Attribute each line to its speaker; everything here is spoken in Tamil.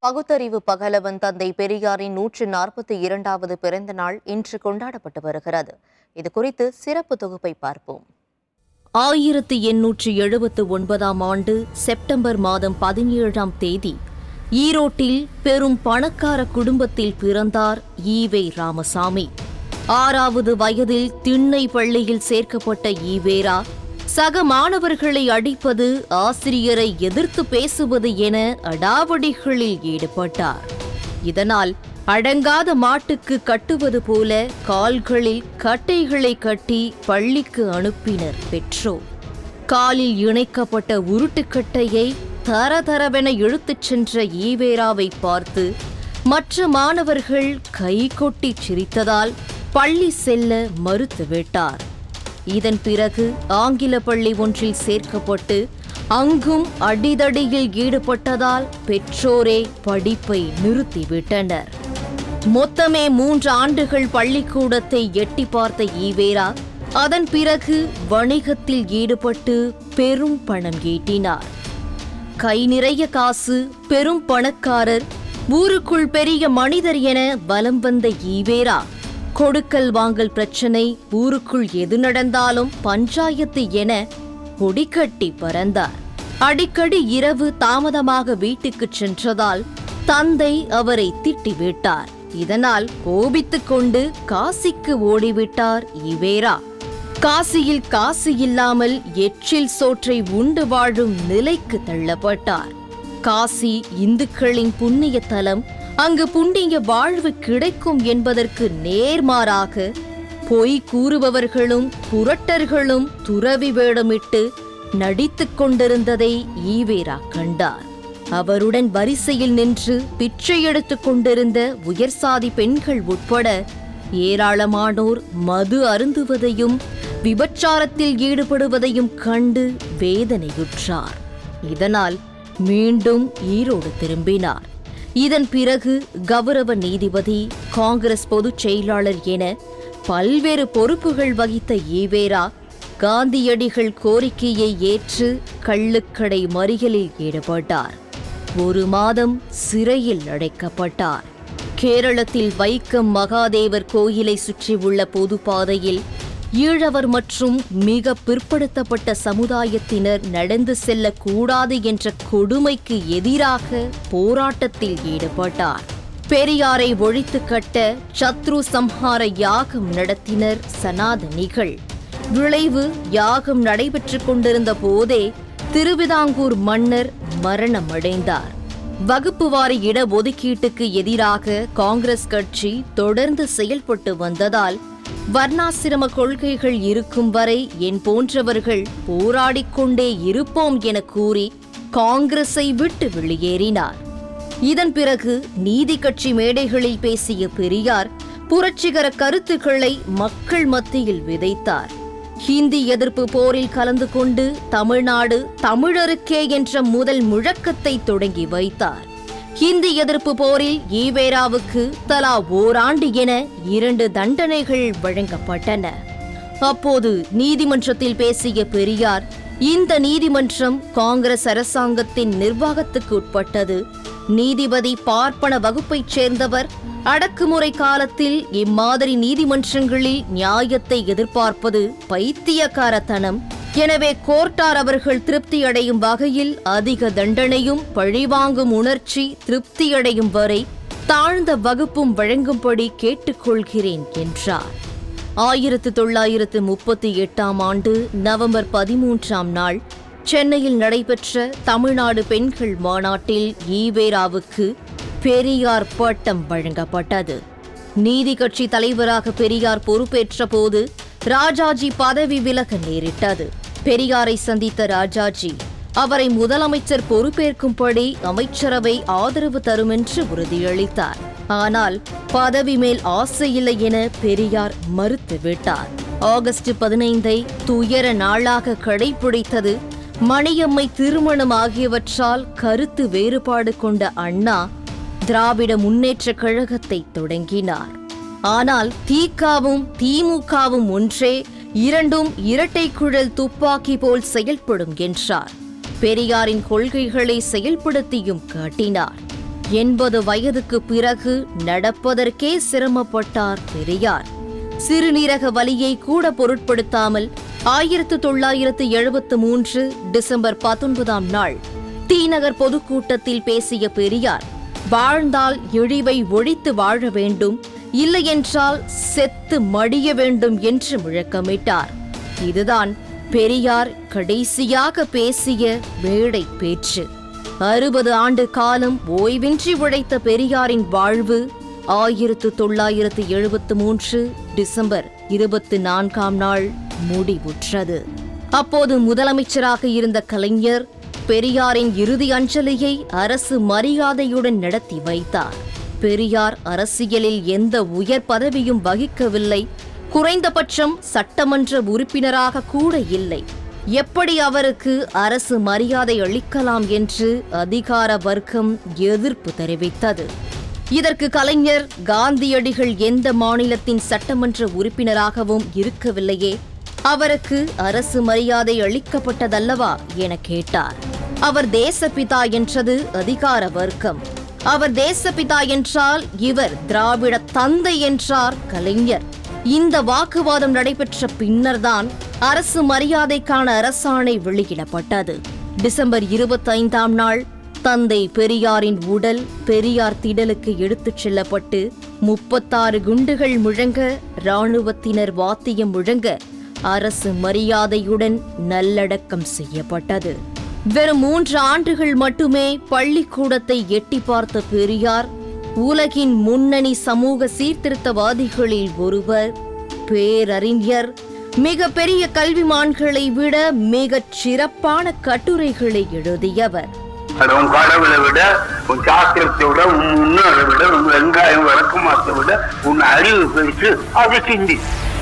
Speaker 1: பகுத்தறிவு பகலவன் தந்தை பெரியாரின் நூற்று நாற்பத்தி இரண்டாவது பிறந்த நாள் இன்று கொண்டாடப்பட்டு வருகிறது இது குறித்து சிறப்பு தொகுப்பை பார்ப்போம் ஆயிரத்தி எண்ணூற்றி எழுபத்து ஒன்பதாம் ஆண்டு செப்டம்பர் மாதம் பதினேழாம் தேதி ஈரோட்டில் பெரும் பணக்கார குடும்பத்தில் பிறந்தார் ஈவே ராமசாமி ஆறாவது வயதில் திண்ணை பள்ளியில் சேர்க்கப்பட்ட ஈவேரா சக மாணவர்களை அடிப்பது ஆசிரியரை எதிர்த்து பேசுவது என அடாவடிகளில் ஈடுபட்டார் இதனால் அடங்காத மாட்டுக்கு கட்டுவது போல கால்களில் கட்டைகளை கட்டி பள்ளிக்கு அனுப்பினர் பெற்றோர் காலில் இணைக்கப்பட்ட உருட்டுக்கட்டையை தரதரவென இழுத்துச் சென்ற ஈவேராவை பார்த்து மற்ற மாணவர்கள் கை கொட்டி சிரித்ததால் பள்ளி செல்ல மறுத்துவிட்டார் இதன் பிறகு ஆங்கில பள்ளி ஒன்றில் சேர்க்கப்பட்டு அங்கும் அடிதடியில் ஈடுபட்டதால் பெற்றோரே படிப்பை நிறுத்திவிட்டனர் மொத்தமே மூன்று ஆண்டுகள் பள்ளிக்கூடத்தை எட்டி பார்த்த ஈவேரா அதன் பிறகு வணிகத்தில் ஈடுபட்டு பெரும் பணம் ஈட்டினார் கை நிறைய காசு பெரும் பணக்காரர் ஊருக்குள் பெரிய மனிதர் என வலம் வந்த ஈவேரா கொடுக்கல் வாங்கல் பிரச்சனை ஊருக்குள் எது நடந்தாலும் பஞ்சாயத்து என கொடிக்கட்டி பறந்தார் அடிக்கடி இரவு தாமதமாக வீட்டுக்குச் சென்றதால் தந்தை அவரை திட்டிவிட்டார் இதனால் கோபித்துக் கொண்டு காசிக்கு ஓடிவிட்டார் ஈவேரா காசியில் காசு இல்லாமல் எச்சில் சோற்றை உண்டு வாழும் நிலைக்கு தள்ளப்பட்டார் காசி இந்துக்களின் புண்ணிய தலம் அங்கு புண்ணிய வாழ்வு கிடைக்கும் என்பதற்கு நேர்மாறாக பொய் கூறுபவர்களும் புரட்டர்களும் துறவி வேடமிட்டு நடித்துக் கொண்டிருந்ததை ஈவேரா கண்டார் அவருடன் வரிசையில் நின்று பிச்சை எடுத்துக் கொண்டிருந்த உயர்சாதி பெண்கள் உட்பட ஏராளமானோர் மது அருந்துவதையும் விபச்சாரத்தில் ஈடுபடுவதையும் கண்டு வேதனையுற்றார் இதனால் மீண்டும் ஈரோடு திரும்பினார் இதன் பிறகு கௌரவ நீதிபதி காங்கிரஸ் பொதுச் செயலாளர் என பல்வேறு பொறுப்புகள் வகித்த ஈவேரா காந்தியடிகள் கோரிக்கையை ஏற்று கள்ளுக்கடை மறியலில் ஈடுபட்டார் ஒரு மாதம் சிறையில் அடைக்கப்பட்டார் கேரளத்தில் வைக்கம் மகாதேவர் கோயிலை சுற்றியுள்ள பொது பாதையில் ஈழவர் மற்றும் மிக பிற்படுத்தப்பட்ட சமுதாயத்தினர் நடந்து செல்லக்கூடாது என்ற கொடுமைக்கு எதிராக போராட்டத்தில் ஈடுபட்டார் பெரியாரை ஒழித்து கட்ட சத்ரு சம்ஹார யாகம் நடத்தினர் சனாதனிகள் விளைவு யாகம் நடைபெற்றுக் கொண்டிருந்த போதே திருவிதாங்கூர் மன்னர் மரணமடைந்தார் வகுப்புவாரி இட ஒதுக்கீட்டுக்கு எதிராக காங்கிரஸ் கட்சி தொடர்ந்து செயல்பட்டு வந்ததால் வர்ணாசிரம கொள்கைகள் இருக்கும் வரை என் போன்றவர்கள் போராடிக் கொண்டே இருப்போம் என கூறி காங்கிரஸை விட்டு வெளியேறினார் இதன் பிறகு நீதி கட்சி மேடைகளில் பேசிய பெரியார் புரட்சிகர கருத்துக்களை மக்கள் மத்தியில் விதைத்தார் ஹிந்தி எதிர்ப்பு போரில் கலந்து கொண்டு தமிழ்நாடு தமிழருக்கே என்ற முதல் முழக்கத்தை தொடங்கி வைத்தார் ஹிந்தி எதிர்ப்பு போரில் ஈவேராவுக்கு தலா ஓராண்டு என இரண்டு தண்டனைகள் வழங்கப்பட்டன அப்போது நீதிமன்றத்தில் பேசிய பெரியார் இந்த நீதிமன்றம் காங்கிரஸ் அரசாங்கத்தின் நிர்வாகத்துக்கு உட்பட்டது நீதிபதி பார்ப்பன வகுப்பைச் சேர்ந்தவர் அடக்குமுறை காலத்தில் இம்மாதிரி நீதிமன்றங்களில் நியாயத்தை எதிர்பார்ப்பது பைத்தியக்காரத்தனம் எனவே கோர்ட்டார் அவர்கள் திருப்தியடையும் வகையில் அதிக தண்டனையும் பழிவாங்கும் உணர்ச்சி திருப்தியடையும் வரை தாழ்ந்த வகுப்பும் வழங்கும்படி கேட்டுக்கொள்கிறேன் என்றார் ஆயிரத்து தொள்ளாயிரத்து முப்பத்தி எட்டாம் ஆண்டு நவம்பர் பதிமூன்றாம் நாள் சென்னையில் நடைபெற்ற தமிழ்நாடு பெண்கள் மாநாட்டில் ஈவேராவுக்கு பெரியார் பட்டம் வழங்கப்பட்டது நீதி கட்சி தலைவராக பெரியார் பொறுப்பேற்ற போது ராஜாஜி பதவி விலக நேரிட்டது பெரியாரை சந்தித்த ராஜாஜி அவரை முதலமைச்சர் பொறுப்பேற்கும்படி அமைச்சரவை ஆதரவு தரும் என்று உறுதியளித்தார் ஆனால் பதவி மேல் ஆசையில்லை என பெரியார் மறுத்துவிட்டார் ஆகஸ்ட் பதினைந்தை துயர நாளாக கடைபிடித்தது மணியம்மை திருமணம் ஆகியவற்றால் கருத்து வேறுபாடு கொண்ட அண்ணா திராவிட முன்னேற்ற கழகத்தை தொடங்கினார் ஆனால் தீகாவும் திமுகவும் ஒன்றே இரண்டும் இரட்டை குழல் துப்பாக்கி போல் செயல்படும் என்றார் பெரியாரின் கொள்கைகளை செயல்படுத்தியும் காட்டினார் எண்பது வயதுக்கு பிறகு நடப்பதற்கே சிரமப்பட்டார் பெரியார் சிறுநீரக வலியை கூட பொருட்படுத்தாமல் ஆயிரத்து தொள்ளாயிரத்து எழுபத்து மூன்று டிசம்பர் பத்தொன்பதாம் நாள் தீநகர் பொதுக்கூட்டத்தில் பேசிய பெரியார் வாழ்ந்தால் இழிவை ஒழித்து வாழ வேண்டும் இல்லையென்றால் செத்து மடிய வேண்டும் என்று முழக்கமிட்டார் இதுதான் பெரியார் கடைசியாக பேசிய மேடை பேச்சு அறுபது ஆண்டு காலம் ஓய்வின்றி உழைத்த பெரியாரின் வாழ்வு ஆயிரத்து தொள்ளாயிரத்து எழுபத்து மூன்று டிசம்பர் இருபத்தி நான்காம் நாள் முடிவுற்றது அப்போது முதலமைச்சராக இருந்த கலைஞர் பெரியாரின் இறுதி அஞ்சலியை அரசு மரியாதையுடன் நடத்தி வைத்தார் பெரியார் அரசியலில் எந்த உயர் பதவியும் வகிக்கவில்லை குறைந்தபட்சம் சட்டமன்ற உறுப்பினராக கூட இல்லை எப்படி அவருக்கு அரசு மரியாதை அளிக்கலாம் என்று அதிகார வர்க்கம் எதிர்ப்பு தெரிவித்தது இதற்கு கலைஞர் காந்தியடிகள் எந்த மாநிலத்தின் சட்டமன்ற உறுப்பினராகவும் இருக்கவில்லையே அவருக்கு அரசு மரியாதை அளிக்கப்பட்டதல்லவா என கேட்டார் அவர் தேசப்பிதா என்றது அதிகார வர்க்கம் அவர் தேசப்பிதா என்றால் இவர் திராவிட தந்தை என்றார் கலைஞர் இந்த வாக்குவாதம் நடைபெற்ற பின்னர்தான் அரசு மரியாதைக்கான அரசாணை வெளியிடப்பட்டது டிசம்பர் இருபத்தைந்தாம் நாள் தந்தை பெரியாரின் உடல் பெரியார் திடலுக்கு எடுத்துச் செல்லப்பட்டு முப்பத்தாறு குண்டுகள் முழங்க இராணுவத்தினர் வாத்தியம் முழங்க அரசு மரியாதையுடன் நல்லடக்கம் செய்யப்பட்டது வெறும் மூன்று ஆண்டுகள் மட்டுமே பள்ளிக்கூடத்தை எட்டி பார்த்த பெரியார் உலகின் முன்னணி சமூக சீர்திருத்தவாதிகளில் ஒருவர் பேரறிஞர் மிக பெரிய கல்விமான்களை விட மிகச் சிறப்பான கட்டுரைகளை எழுதியவர்
Speaker 2: அது உன் கடவுளை விட உன் சாஸ்திரத்தை விட உன் முன்னோரை விட உன் வெங்காயம் வழக்கமாத்தை விட உன் அறிவு பெருசு அதை சிந்தி